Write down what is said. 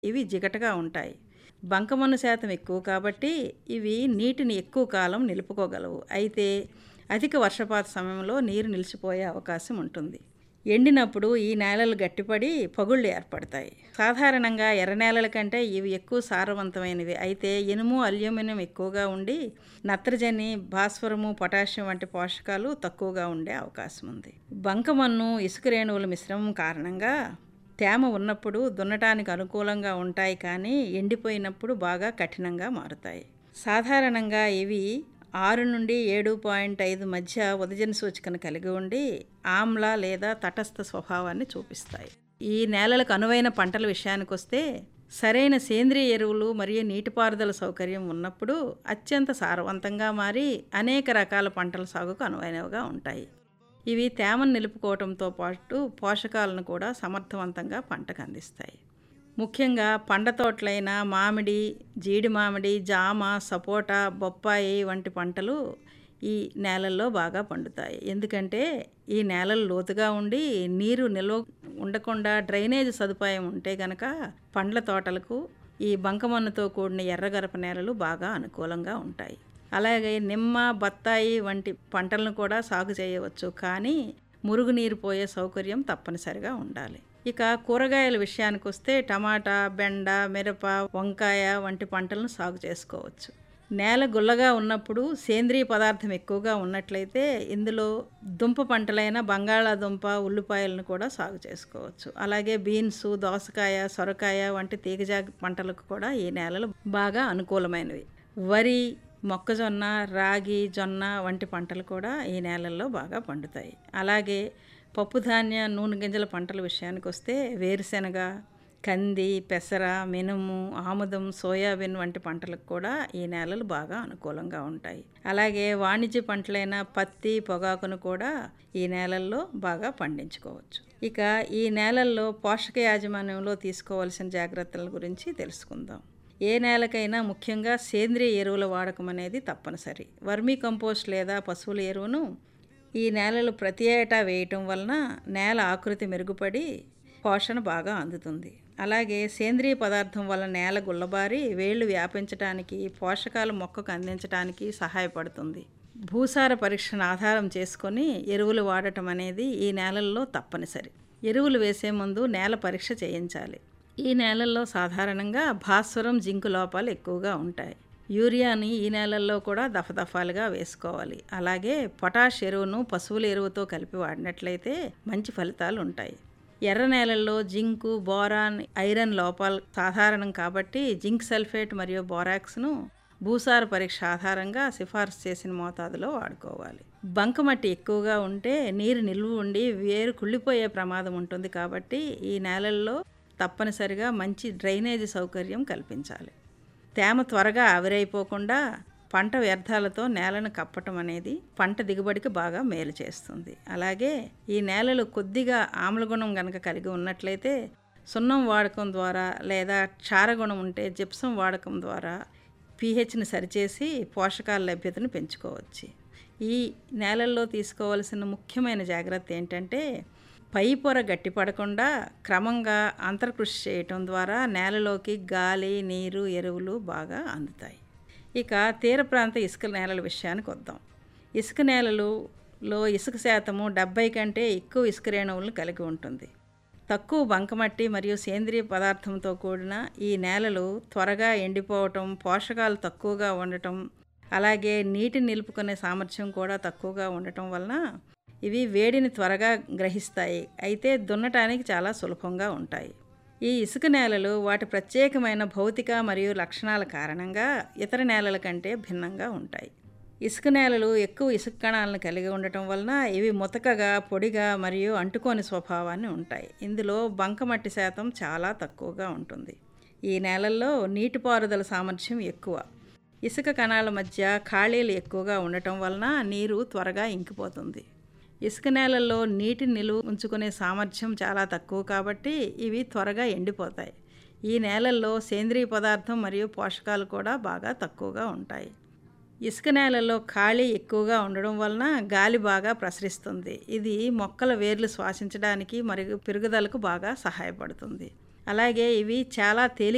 ఇవి జిగటగా ఉంటాయి బంకమన్ను శాతం ఎక్కువ కాబట్టి ఇవి నీటిని ఎక్కువ కాలం నిలుపుకోగలవు అయితే అధిక వర్షపాత సమయంలో నీరు నిలిచిపోయే అవకాశం ఉంటుంది ఎండినప్పుడు ఈ నేలలు గట్టిపడి పగుళ్ళు ఏర్పడతాయి సాధారణంగా ఎర్ర నేలల కంటే ఇవి ఎక్కువ సారవంతమైనవి అయితే ఇనుము అల్యూమినియం ఎక్కువగా ఉండి నత్రజని భాస్వరము పొటాషియం వంటి పోషకాలు తక్కువగా ఉండే అవకాశం ఉంది బంకమన్ను ఇసుక రేణువుల మిశ్రమం కారణంగా తేమ ఉన్నప్పుడు దున్నటానికి అనుకూలంగా ఉంటాయి కానీ ఎండిపోయినప్పుడు బాగా కఠినంగా మారుతాయి సాధారణంగా ఇవి ఆరు నుండి ఏడు పాయింట్ ఐదు మధ్య ఉదజన సూచికను కలిగి ఉండి ఆమ్ల లేదా తటస్థ స్వభావాన్ని చూపిస్తాయి ఈ నేలలకు అనువైన పంటల విషయానికి వస్తే సరైన సేంద్రియ ఎరువులు మరియు నీటిపారుదల సౌకర్యం ఉన్నప్పుడు అత్యంత సారవంతంగా మారి అనేక రకాల పంటల సాగుకు అనువైనవిగా ఉంటాయి ఇవి తేమను నిలుపుకోవడంతో పాటు పోషకాలను కూడా సమర్థవంతంగా పంటకు అందిస్తాయి ముఖ్యంగా పండ్ల తోటలైన మామిడి జీడి మామిడి జామ సపోటా బొప్పాయి వంటి పంటలు ఈ నేలల్లో బాగా పండుతాయి ఎందుకంటే ఈ నేలలు లోతుగా ఉండి నీరు నిల్వ ఉండకుండా డ్రైనేజ్ సదుపాయం ఉంటే గనక పండ్ల తోటలకు ఈ బంకమన్నుతో కూడిన ఎర్రగరప నేలలు బాగా అనుకూలంగా ఉంటాయి అలాగే నిమ్మ బత్తాయి వంటి పంటలను కూడా సాగు చేయవచ్చు కానీ మురుగునీరు పోయే సౌకర్యం తప్పనిసరిగా ఉండాలి ఇక కూరగాయల విషయానికి వస్తే టమాటా బెండ మిరప వంకాయ వంటి పంటలను సాగు చేసుకోవచ్చు నేల గుల్లగా ఉన్నప్పుడు సేంద్రియ పదార్థం ఎక్కువగా ఉన్నట్లయితే ఇందులో దుంప పంటలైన బంగాళాదుంప ఉల్లిపాయలను కూడా సాగు చేసుకోవచ్చు అలాగే బీన్స్ దోసకాయ సొరకాయ వంటి తీగజాగ పంటలకు కూడా ఈ నేలలు బాగా అనుకూలమైనవి వరి మొక్కజొన్న రాగి జొన్న వంటి పంటలు కూడా ఈ నేలల్లో బాగా పండుతాయి అలాగే పప్పుధాన్య నూనె గింజల పంటల విషయానికి వస్తే వేరుశెనగ కంది పెసర మినుము ఆముదం సోయాబీన్ వంటి పంటలకు కూడా ఈ నేలలు బాగా అనుకూలంగా ఉంటాయి అలాగే వాణిజ్య పంటలైన పత్తి పొగాకును కూడా ఈ నేలల్లో బాగా పండించుకోవచ్చు ఇక ఈ నేలల్లో పోషక యాజమాన్యంలో తీసుకోవాల్సిన జాగ్రత్తల గురించి తెలుసుకుందాం ఏ నేలకైనా ముఖ్యంగా సేంద్రియ ఎరువుల వాడకం అనేది తప్పనిసరి వర్మీ కంపోస్ట్ లేదా పశువుల ఎరువును ఈ నేలలు ప్రతి ఏటా వేయటం వలన నేల ఆకృతి మెరుగుపడి పోషణ బాగా అందుతుంది అలాగే సేంద్రియ పదార్థం వల్ల నేల గుల్లబారి వేళ్ళు వ్యాపించడానికి పోషకాలు మొక్కకు అందించడానికి సహాయపడుతుంది భూసార పరీక్షను ఆధారం చేసుకొని ఎరువులు వాడటం అనేది ఈ నేలల్లో తప్పనిసరి ఎరువులు వేసే ముందు నేల పరీక్ష చేయించాలి ఈ నేలల్లో సాధారణంగా భాస్వరం జింకు లోపాలు ఎక్కువగా ఉంటాయి యూరియాని ఈ నేలల్లో కూడా దఫదఫాలుగా వేసుకోవాలి అలాగే పొటాష్ ఎరువును పశువుల ఎరువుతో కలిపి వాడినట్లయితే మంచి ఫలితాలు ఉంటాయి ఎర్ర నేలల్లో జింకు బోరాన్ ఐరన్ లోపాలు సాధారణం కాబట్టి జింక్ సల్ఫేట్ మరియు బోరాక్స్ను భూసార పరీక్ష ఆధారంగా సిఫార్సు చేసిన మోతాదులో వాడుకోవాలి బంకమట్టి ఎక్కువగా ఉంటే నీరు నిల్వ ఉండి వేరు కుళ్ళిపోయే ప్రమాదం ఉంటుంది కాబట్టి ఈ నేలల్లో తప్పనిసరిగా మంచి డ్రైనేజీ సౌకర్యం కల్పించాలి తేమ త్వరగా ఆవిరైపోకుండా పంట వ్యర్థాలతో నేలను కప్పటం అనేది పంట దిగుబడికి బాగా మేలు చేస్తుంది అలాగే ఈ నేలలు కొద్దిగా ఆమ్లగుణం కనుక కలిగి ఉన్నట్లయితే సున్నం వాడకం ద్వారా లేదా క్షారగుణం ఉంటే జిప్సం వాడకం ద్వారా పీహెచ్ని సరిచేసి పోషకాల లభ్యతను పెంచుకోవచ్చు ఈ నేలల్లో తీసుకోవాల్సిన ముఖ్యమైన జాగ్రత్త ఏంటంటే పై పొర గట్టిపడకుండా క్రమంగా అంతర్కృషి చేయటం ద్వారా నేలలోకి గాలి నీరు ఎరువులు బాగా అందుతాయి ఇక తీర ప్రాంత ఇసుక నేలల విషయానికి వద్దాం ఇసుక నేలలలో ఇసుక శాతము డెబ్బై కంటే ఎక్కువ ఇసుక రేణువులను కలిగి ఉంటుంది తక్కువ బంకమట్టి మరియు సేంద్రియ పదార్థంతో కూడిన ఈ నేలలు త్వరగా ఎండిపోవటం పోషకాలు తక్కువగా ఉండటం అలాగే నీటిని నిలుపుకునే సామర్థ్యం కూడా తక్కువగా ఉండటం వలన ఇవి వేడిని త్వరగా గ్రహిస్తాయి అయితే దున్నటానికి చాలా సులభంగా ఉంటాయి ఈ ఇసుక నేలలు వాటి ప్రత్యేకమైన భౌతిక మరియు లక్షణాల కారణంగా ఇతర నేలల కంటే భిన్నంగా ఉంటాయి ఇసుక నేలలు ఎక్కువ ఇసుక కణాలను కలిగి ఉండటం వలన ఇవి ముతకగా పొడిగా మరియు అంటుకోని స్వభావాన్ని ఉంటాయి ఇందులో బంకమట్టి శాతం చాలా తక్కువగా ఉంటుంది ఈ నేలల్లో నీటిపారుదల సామర్థ్యం ఎక్కువ ఇసుక కణాల మధ్య ఖాళీలు ఎక్కువగా ఉండటం వలన నీరు త్వరగా ఇంకిపోతుంది ఇసుక నేలల్లో నీటి నిలువ ఉంచుకునే సామర్థ్యం చాలా తక్కువ కాబట్టి ఇవి త్వరగా ఎండిపోతాయి ఈ నేలల్లో సేంద్రియ పదార్థం మరియు పోషకాలు కూడా బాగా తక్కువగా ఉంటాయి ఇసుక నేలలో ఖాళీ ఎక్కువగా ఉండడం వలన గాలి బాగా ప్రసరిస్తుంది ఇది మొక్కల వేర్లు శ్వాసించడానికి మరియు పెరుగుదలకు బాగా సహాయపడుతుంది అలాగే ఇవి చాలా తేలిక